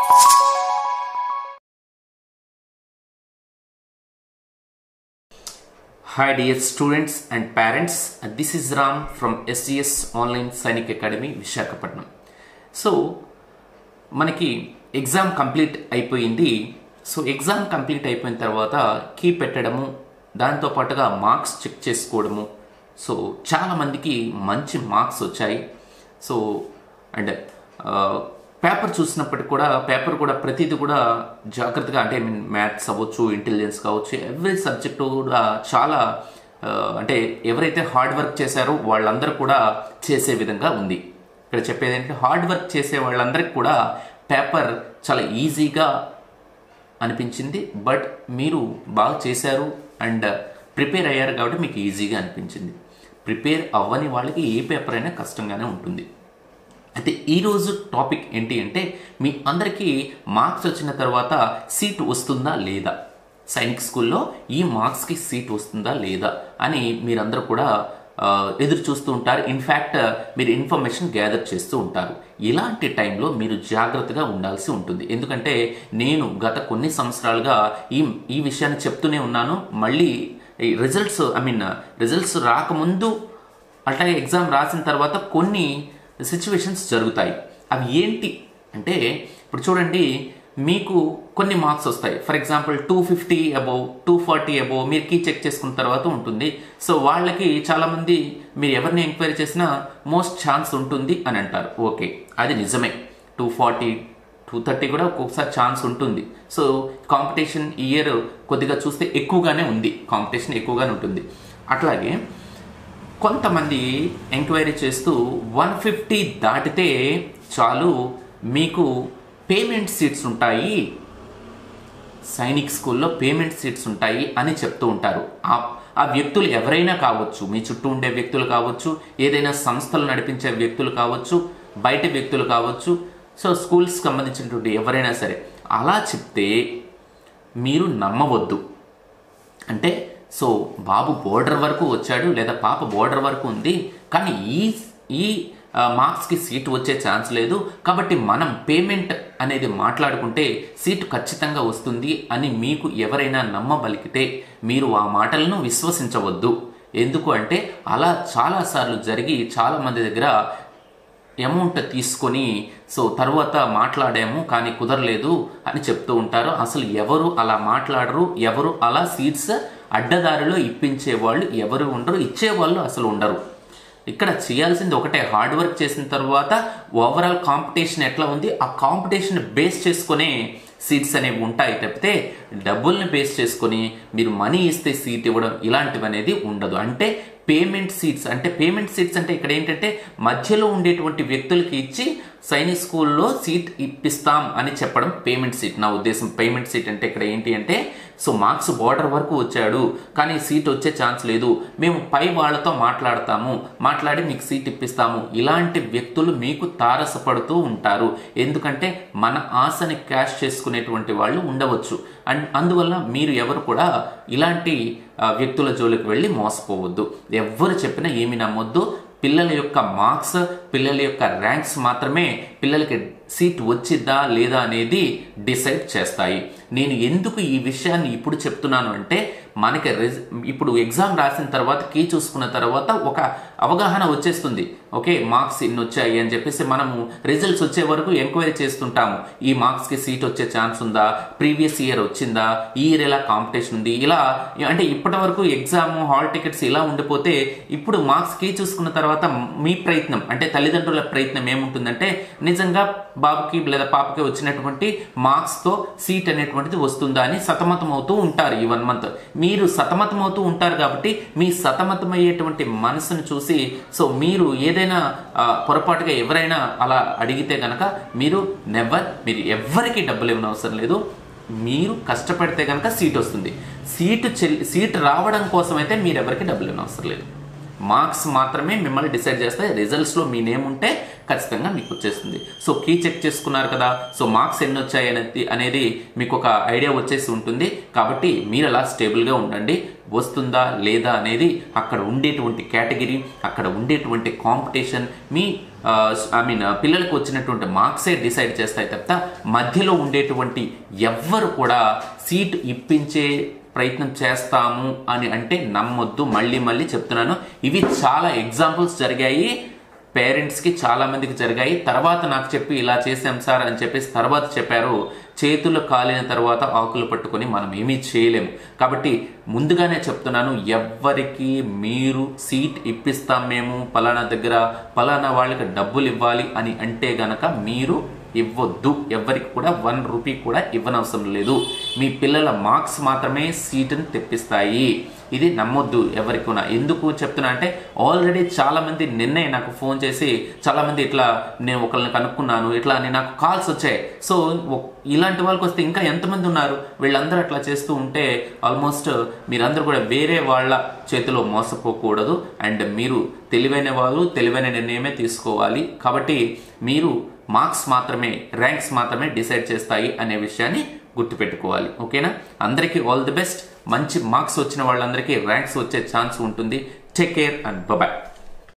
Hi dear students and parents, this is Ram from SGS Online Sainik Academy, Visakhapatnam so మనకి exam complete అయిపోయింది so exam complete అయిపోయిన తర్వాత key పెట్టడము దాంతో పాటుగా మార్క్స్ చెక్ చేసుకోవడము సో చాలామందికి మంచి మార్క్స్ వచ్చాయి సో అండ్ పేపర్ చూసినప్పటికి కూడా పేపర్ కూడా ప్రతిదీ కూడా జాగ్రత్తగా అంటే ఐ మీన్ మ్యాథ్స్ అవ్వచ్చు ఇంటెలిజెన్స్ కావచ్చు ఎవ్రీ సబ్జెక్టు కూడా చాలా ఆ, అంటే ఎవరైతే హార్డ్ వర్క్ చేశారో వాళ్ళందరూ కూడా చేసే విధంగా ఉంది ఇక్కడ చెప్పేది ఏంటంటే హార్డ్ వర్క్ చేసే వాళ్ళందరికీ కూడా పేపర్ చాలా ఈజీగా అనిపించింది బట్ మీరు బాగా చేశారు అండ్ ప్రిపేర్ అయ్యారు కాబట్టి మీకు ఈజీగా అనిపించింది ప్రిపేర్ అవ్వని వాళ్ళకి ఏ పేపర్ అయినా కష్టంగానే ఉంటుంది అయితే ఈరోజు టాపిక్ ఏంటి అంటే మీ అందరికీ మార్క్స్ వచ్చిన తర్వాత సీట్ వస్తుందా లేదా సైనిక్ స్కూల్లో ఈ మార్క్స్కి సీట్ వస్తుందా లేదా అని మీరందరూ కూడా ఆ, ఎదురు చూస్తూ ఉంటారు ఇన్ఫ్యాక్ట్ మీరు ఇన్ఫర్మేషన్ గ్యాదర్ చేస్తూ ఉంటారు ఇలాంటి టైంలో మీరు జాగ్రత్తగా ఉండాల్సి ఉంటుంది ఎందుకంటే నేను గత కొన్ని సంవత్సరాలుగా ఈ ఈ విషయాన్ని చెప్తూనే ఉన్నాను మళ్ళీ ఈ రిజల్ట్స్ ఐ మీన్ రిజల్ట్స్ రాకముందు అట్లాగే ఎగ్జామ్ రాసిన తర్వాత కొన్ని సిచ్యువేషన్స్ జరుగుతాయి అవి ఏంటి అంటే ఇప్పుడు చూడండి మీకు కొన్ని మార్క్స్ వస్తాయి for example two fifty above two forty above మీరు కీ చెక్ చేసుకున్న తర్వాత ఉంటుంది సో వాళ్ళకి చాలామంది మీరు ఎవరిని ఎంక్వైరీ చేసినా మోస్ట్ ఛాన్స్ ఉంటుంది అని అంటారు ఓకే అది నిజమే టూ ఫార్టీ టూ థర్టీ కూడా ఒక్కొక్కసారి ఛాన్స్ ఉంటుంది సో కాంపిటీషన్ ఇయర్ కొద్దిగా చూస్తే ఎక్కువగానే ఉంది కాంపిటీషన్ ఎక్కువగానే ఉంటుంది అట్లాగే కొంతమంది ఎంక్వైరీ చేస్తూ వన్ ఫిఫ్టీ దాటితే చాలు మీకు పేమెంట్ సీట్స్ ఉంటాయి సైనిక్ స్కూల్లో పేమెంట్ సీట్స్ ఉంటాయి అని చెప్తూ ఉంటారు ఆ ఆ వ్యక్తులు ఎవరైనా కావచ్చు మీ చుట్టూ ఉండే వ్యక్తులు కావచ్చు ఏదైనా సంస్థలు నడిపించే వ్యక్తులు కావచ్చు బయట వ్యక్తులు కావచ్చు సో స్కూల్స్ సంబంధించినటువంటి ఎవరైనా సరే అలా చెప్తే మీరు నమ్మవద్దు అంటే సో బాబు బోర్డర్ వరకు వచ్చాడు లేదా పాప బోర్డర్ వరకు ఉంది కానీ ఈ ఈ ఆ, మార్క్స్కి సీట్ వచ్చే ఛాన్స్ లేదు కాబట్టి మనం పేమెంట్ అనేది మాట్లాడుకుంటే సీటు ఖచ్చితంగా వస్తుంది అని మీకు ఎవరైనా నమ్మబలికితే మీరు ఆ మాటలను విశ్వసించవద్దు ఎందుకు అంటే అలా చాలాసార్లు జరిగి చాలామంది దగ్గర అమౌంట్ తీసుకొని సో తర్వాత మాట్లాడాము కానీ కుదరలేదు అని చెప్తూ ఉంటారు అసలు ఎవరు అలా మాట్లాడరు ఎవరు అలా సీట్స్ అడ్డదారిలో ఇప్పించే వాళ్ళు ఎవరు ఉండరు ఇచ్చేవాళ్ళు అసలు ఉండరు ఇక్కడ చేయాల్సింది ఒకటే హార్డ్ వర్క్ చేసిన తర్వాత ఓవరాల్ కాంపిటీషన్ ఎట్లా ఉంది ఆ కాంపిటీషన్ బేస్ చేసుకునే సీట్స్ అనేవి ఉంటాయి తప్పితే డబ్బుల్ని బేస్ చేసుకొని మీరు మనీ ఇస్తే సీట్ ఇవ్వడం ఇలాంటివి అనేది ఉండదు అంటే పేమెంట్ సీట్స్ అంటే పేమెంట్ సీట్స్ అంటే ఇక్కడ ఏంటంటే మధ్యలో ఉండేటువంటి వ్యక్తులకి ఇచ్చి సైనిక్ స్కూల్లో సీట్ ఇప్పిస్తాం అని చెప్పడం పేమెంట్ సీట్ నా ఉద్దేశం పేమెంట్ సీట్ అంటే ఇక్కడ ఏంటి అంటే సో మార్క్స్ బార్డర్ వరకు వచ్చాడు కానీ సీట్ వచ్చే ఛాన్స్ లేదు మేము పై వాళ్ళతో మాట్లాడతాము మాట్లాడి మీకు సీట్ ఇప్పిస్తాము ఇలాంటి వ్యక్తులు మీకు తారసపడుతూ ఉంటారు ఎందుకంటే మన ఆశని క్యాష్ చేసుకునేటువంటి వాళ్ళు ఉండవచ్చు అండ్ అందువల్ల మీరు ఎవరు కూడా ఇలాంటి ఆ, వ్యక్తుల జోలికి వెళ్ళి మోసపోవద్దు ఎవ్వరు చెప్పినా ఏమి నమ్మొద్దు పిల్లల యొక్క మార్క్స్ పిల్లల యొక్క ర్యాంక్స్ మాత్రమే పిల్లలకి సీట్ వచ్చిద్దా లేదా అనేది డిసైడ్ చేస్తాయి నేను ఎందుకు ఈ విషయాన్ని ఇప్పుడు చెప్తున్నాను అంటే మనకి రిజ్ ఇప్పుడు ఎగ్జామ్ రాసిన తర్వాత కీ చూసుకున్న తర్వాత ఒక అవగాహన వచ్చేస్తుంది ఓకే మార్క్స్ ఇన్ని వచ్చాయి అని చెప్పేసి మనము రిజల్ట్స్ వచ్చే వరకు ఎంక్వైరీ చేస్తుంటాము ఈ మార్క్స్కి సీట్ వచ్చే ఛాన్స్ ఉందా ప్రీవియస్ ఇయర్ వచ్చిందా ఈ ఇయర్ ఎలా కాంపిటీషన్ ఉంది ఇలా అంటే ఇప్పటి వరకు ఎగ్జామ్ హాల్ టికెట్స్ ఇలా ఉండిపోతే ఇప్పుడు మార్క్స్ కీ చూసుకున్న తర్వాత మీ ప్రయత్నం అంటే తల్లిదండ్రుల ప్రయత్నం ఏముంటుందంటే నిజంగా బాబుకి లేదా పాపకి వచ్చినటువంటి మార్క్స్తో సీట్ అనేటువంటిది వస్తుందా అని సతమతం అవుతూ ఉంటారు ఈ వన్ మంత్ మీరు సతమతం అవుతూ ఉంటారు కాబట్టి మీ సతమతమయ్యేటువంటి మనసును చూసి సో మీరు ఏదైనా ఆ, పొరపాటుగా ఎవరైనా అలా అడిగితే గనక మీరు నెవర్ మీరు ఎవ్వరికి డబ్బులు ఇవ్వనవసరం అవసరం లేదు మీరు కష్టపడితే కనుక సీట్ వస్తుంది సీటు చెల్లి సీట్ రావడం కోసం అయితే మీరు ఎవరికి డబ్బులు ఇవ్వనవసరం అవసరం లేదు మార్క్స్ మాత్రమే మిమ్మల్ని డిసైడ్ చేస్తాయి రిజల్ట్స్లో మీ నేమ్ ఉంటే ఖచ్చితంగా మీకు వచ్చేస్తుంది సో కీ చెక్ చేసుకున్నారు కదా సో మార్క్స్ ఎన్ని వచ్చాయి అనేది అనేది మీకు ఒక ఐడియా వచ్చేసి ఉంటుంది కాబట్టి మీరు అలా స్టేబుల్గా ఉండండి వస్తుందా లేదా అనేది అక్కడ ఉండేటువంటి కేటగిరీ అక్కడ ఉండేటువంటి కాంపిటీషన్ మీ ఐ మీన్ పిల్లలకు వచ్చినటువంటి మార్క్సే డిసైడ్ చేస్తాయి తప్ప మధ్యలో ఉండేటువంటి ఎవ్వరు కూడా సీట్ ఇప్పించే ప్రయత్నం చేస్తాము అని అంటే నమ్మొద్దు మళ్ళీ మళ్ళీ చెప్తున్నాను ఇవి చాలా ఎగ్జాంపుల్స్ జరిగాయి పేరెంట్స్కి చాలా మందికి జరిగాయి తర్వాత నాకు చెప్పి ఇలా చేసాం సార్ అని చెప్పేసి తర్వాత చెప్పారు చేతులు కాలిన తర్వాత ఆకులు పట్టుకొని మనం ఏమీ చేయలేము కాబట్టి ముందుగానే చెప్తున్నాను ఎవ్వరికి మీరు సీట్ ఇప్పిస్తాం మేము పలానా దగ్గర పలానా వాళ్ళకి డబ్బులు ఇవ్వాలి అని అంటే గనక మీరు ఇవ్వద్దు ఎవరికి కూడా వన్ రూపీ కూడా ఇవ్వనవసరం లేదు మీ పిల్లల మార్క్స్ మాత్రమే సీటును తెప్పిస్తాయి ఇది నమ్మొద్దు ఎవరికి కూడా ఎందుకు చెప్తున్నా అంటే ఆల్రెడీ చాలా మంది నిన్నే నాకు ఫోన్ చేసి చాలా మంది ఇట్లా నేను ఒకరిని కనుక్కున్నాను ఇట్లా అని నాకు కాల్స్ వచ్చాయి సో ఇలాంటి వాళ్ళకి వస్తే ఇంకా ఎంతమంది ఉన్నారు వీళ్ళందరూ అట్లా చేస్తూ ఉంటే ఆల్మోస్ట్ మీరందరూ కూడా వేరే వాళ్ళ చేతిలో మోసపోకూడదు అండ్ మీరు తెలివైన వాళ్ళు తెలివైన నిర్ణయమే తీసుకోవాలి కాబట్టి మీరు మార్క్స్ మాత్రమే ర్యాంక్స్ మాత్రమే డిసైడ్ చేస్తాయి అనే విషయాన్ని గుర్తుపెట్టుకోవాలి ఓకేనా అందరికీ ఆల్ ది బెస్ట్ మంచి మార్క్స్ వచ్చిన వాళ్ళందరికీ ర్యాంక్స్ వచ్చే ఛాన్స్ ఉంటుంది టేక్ కేర్ అండ్ బాయ్